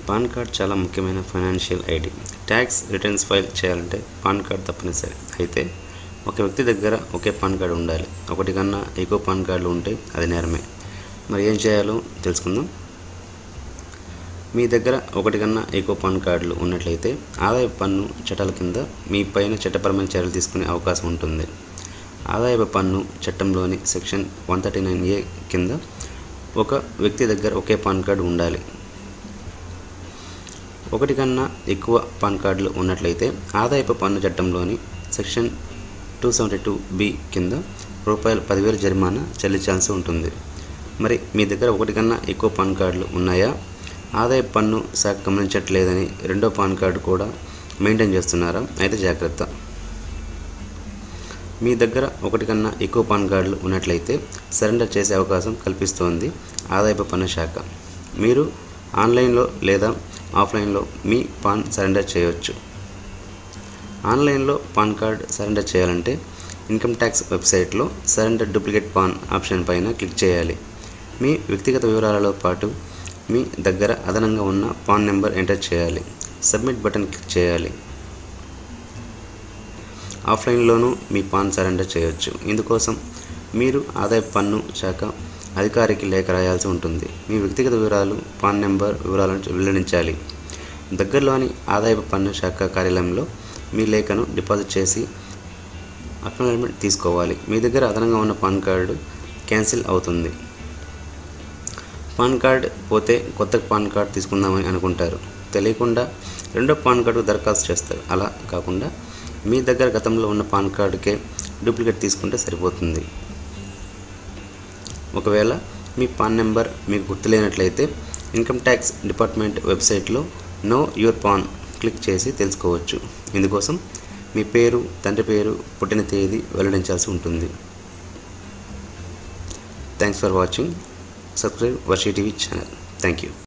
pan card చాలా ముఖ్యమైన financial ID tax returns file చేయాలంటే పాన్ కార్డ్ తప్పనిసరి అయితే ఒక వ్యక్తి దగ్గర ఒకే పాన్ కార్డు ఉండాలి ఒకటి కన్నా ఎక్కువ పాన్ కార్డులు ఉంటే అది నేరమే మరి ఏం చేయాలో తెలుసుకుందాం మీ దగ్గర ఒకటి కన్నా ఎక్కువ పాన్ కార్డులు ఉన్నట్లయితే ఆదాయ పన్ను చట్టాల కింద మీ పైన చట్టపరమైన చర్యలు తీసుకునే అవకాశం ఉంటుంది ఆదాయపు పన్ను చట్టంలోని section one thirty nine A కింద ఒక వ్యక్తి దగ్గర ఒకే పాన్ కార్డు ఉండాలి ఒకటి కన్నా ఎక్కువ పాన్ కార్డులు ఉన్నట్లయితే ఆదాయపు పన్ను చట్టంలోని section two seventy two B కింద రూపాయలు పదివేలు జరిమానా చెల్లించాల్సి ఉంటుంది మరి మీ దగ్గర ఒకటి కన్నా ఎక్కువ పాన్ కార్డులు ఉన్నాయా ఆదాయ పన్ను శాఖ గమనించట్లేదని రెండో పాన్ కార్డు కూడా మెయింటైన్ చేస్తున్నారా అయితే జాగ్రత్త మీ దగ్గర ఒకటి కన్నా ఎక్కువ పాన్ కార్డులు ఉన్నట్లయితే సరెండర్ చేసే అవకాశం కల్పిస్తోంది ఆదాయపు పన్ను శాఖ మీరు ఆన్లైన్లో లేదా ఆఫ్లైన్లో మీ పాన్ సరెండర్ చేయవచ్చు ఆన్లైన్లో పాన్ కార్డ్ సరెండర్ చేయాలంటే ఇన్కమ్ ట్యాక్స్ వెబ్సైట్లో సరెండర్ డూప్లికేట్ పాన్ ఆప్షన్ పైన క్లిక్ చేయాలి మీ వ్యక్తిగత వివరాలతో పాటు మీ దగ్గర అదనంగా ఉన్న పాన్ నెంబర్ ఎంటర్ చేయాలి సబ్మిట్ బటన్ క్లిక్ చేయాలి ఆఫ్లైన్లోనూ మీ పాన్ సరెండర్ చేయవచ్చు ఇందుకోసం మీరు ఆదాయ పన్ను శాఖ అధికారికి లేఖ రాయాల్సి ఉంటుంది మీ వ్యక్తిగత వివరాలు పాన్ నెంబర్ వివరాలను వెల్లడించాలి దగ్గరలోని ఆదాయపు పన్ను శాఖ కార్యాలయంలో మీ లేఖను డిపాజిట్ చేసి అక్నాలజ్మెంట్ తీసుకోవాలి మీ దగ్గర అదనంగా ఉన్న పాన్ కార్డు క్యాన్సిల్ అవుతుంది పాన్ కార్డ్ పోతే కొత్త పాన్ కార్డ్ తీసుకుందామని అనుకుంటారు తెలియకుండా రెండో పాన్ కార్డు దరఖాస్తు చేస్తారు అలా కాకుండా మీ దగ్గర గతంలో ఉన్న పాన్ కార్డుకే డూప్లికేట్ తీసుకుంటే సరిపోతుంది ఒకవేళ మీ పాన్ నెంబర్ మీకు గుర్తులేనట్లయితే ఇన్కమ్ ట్యాక్స్ డిపార్ట్మెంట్ వెబ్సైట్లో నో యువర్ పాన్ క్లిక్ చేసి తెలుసుకోవచ్చు ఇందుకోసం మీ పేరు తండ్రి పేరు పుట్టిన తేదీ వెల్లడించాల్సి ఉంటుంది thanks for watching subscribe Varshi TV channel thank you